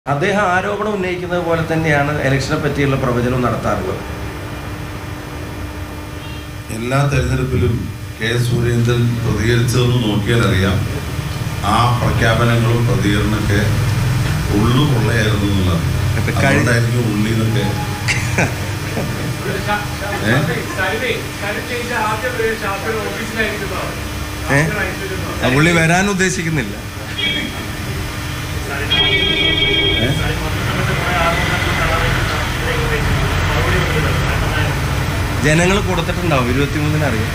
അദ്ദേഹം ആരോപണം ഉന്നയിക്കുന്നത് പോലെ തന്നെയാണ് ഇലക്ഷനെ പറ്റിയുള്ള പ്രവചനം നടത്താറുള്ളത് എല്ലാ തെരഞ്ഞെടുപ്പിലും കെ സുരേന്ദ്രൻ പ്രതികരിച്ചതെന്ന് നോക്കിയാൽ അറിയാം ആ പ്രഖ്യാപനങ്ങളും പ്രതികരണമൊക്കെ ഉള്ളു കൊള്ളയായിരുന്നു എന്നുള്ളത് ഇപ്പൊ കഴി- അതുകൊണ്ടായിരിക്കും ഉള്ളി എന്നൊക്കെ ഏ? ഏ? ആ പുള്ളി വരാൻ ഉദ്ദേശിക്കുന്നില്ല ഏ? ജനങ്ങൾ കൊടുത്തിട്ടുണ്ടാവും ഇരുപത്തിമൂന്നിന് അറിയാം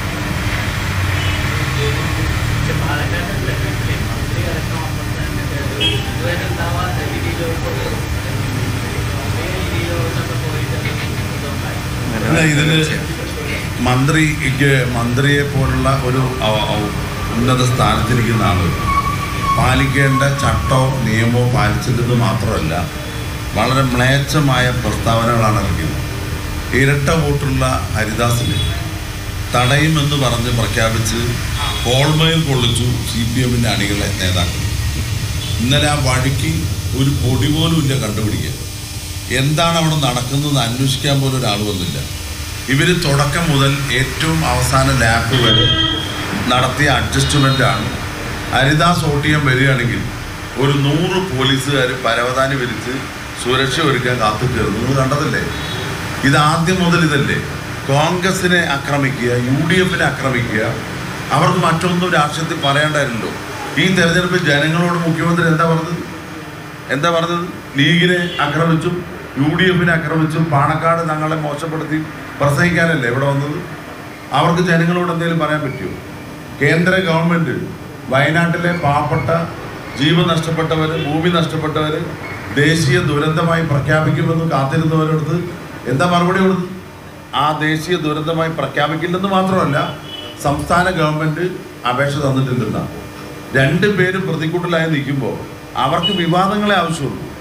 അല്ല ഇതില് മന്ത്രിക്ക് മന്ത്രിയെ പോലുള്ള ഒരു അവ- അവ- ഉന്നത സ്ഥാനത്തിരിക്കുന്ന ആള് പാലിക്കേണ്ട ചട്ടോ നിയമമോ പാലിച്ചില്ലെന്ന് മാത്രമല്ല വളരെ മ്ലേച്ഛമായ പ്രസ്താവനകളാണ് ഇറങ്ങിയത് ഇരട്ട വോട്ടുള്ള ഹരിദാസിനെ തടയുമെന്ന് പറഞ്ഞ് പ്രഖ്യാപിച്ച് കോൾമയിൽ കൊള്ളിച്ചു സി പി എമ്മിൻ്റെ അണികളെ നേതാക്കൾ ഇന്നലെ ആ വഴിക്ക് ഒരു പൊടി പോലും ഇല്ല കണ്ടുപിടിക്കാൻ എന്താണ് അവിടെ നടക്കുന്നത് അന്വേഷിക്കാൻ പോലും ഒരാൾ വന്നില്ല ഇവർ തുടക്കം മുതൽ ഏറ്റവും അവസാന ലാപ്പ് വരെ നടത്തിയ അഡ്ജസ്റ്റ്മെൻ്റാണ് ഹരിദാസ് വോട്ട് ചെയ്യാൻ വരികയാണെങ്കിൽ ഒരു നൂറ് പോലീസുകാർ പരവതാനി വിരിച്ച് സുരക്ഷ ഒരുക്കാൻ കാത്തു കയറുന്നു നിങ്ങൾ കണ്ടതല്ലേ ഇത് ആദ്യം മുതൽ ഇതല്ലേ കോൺഗ്രസിനെ ആക്രമിക്കുക യു ഡി എഫിനെ ആക്രമിക്കുക അവർക്ക് മറ്റൊന്നും രാഷ്ട്രീയത്തിൽ പറയേണ്ടായിരുന്നല്ലോ ഈ തെരഞ്ഞെടുപ്പിൽ ജനങ്ങളോട് മുഖ്യമന്ത്രി എന്താ പറഞ്ഞത് എന്താ പറഞ്ഞത് ലീഗിനെ ആക്രമിച്ചും യു ഡി എഫിനെ ആക്രമിച്ചും പാണക്കാട് തങ്ങളെ മോശപ്പെടുത്തി പ്രസംഗിക്കാനല്ലേ ഇവിടെ വന്നത് അവർക്ക് ജനങ്ങളോട് എന്തെങ്കിലും പറയാൻ പറ്റുമോ കേന്ദ്ര ഗവൺമെൻറ് വയനാട്ടിലെ പാവപ്പെട്ട ജീവൻ നഷ്ടപ്പെട്ടവർ ഭൂമി നഷ്ടപ്പെട്ടവർ ദേശീയ ദുരന്തമായി പ്രഖ്യാപിക്കുമെന്ന് കാത്തിരുന്നവരടുത്ത് എന്താ മറുപടി കൊടുത്തത് ആ ദേശീയ ദുരന്തമായി പ്രഖ്യാപിക്കില്ലെന്ന് മാത്രമല്ല സംസ്ഥാന ഗവൺമെൻറ് അപേക്ഷ തന്നിട്ടില്ലെന്നാണ് രണ്ട് പേരും പ്രതിക്കൂട്ടിലായി നിൽക്കുമ്പോൾ അവർക്ക് വിവാദങ്ങളെ ആവശ്യമുള്ളൂ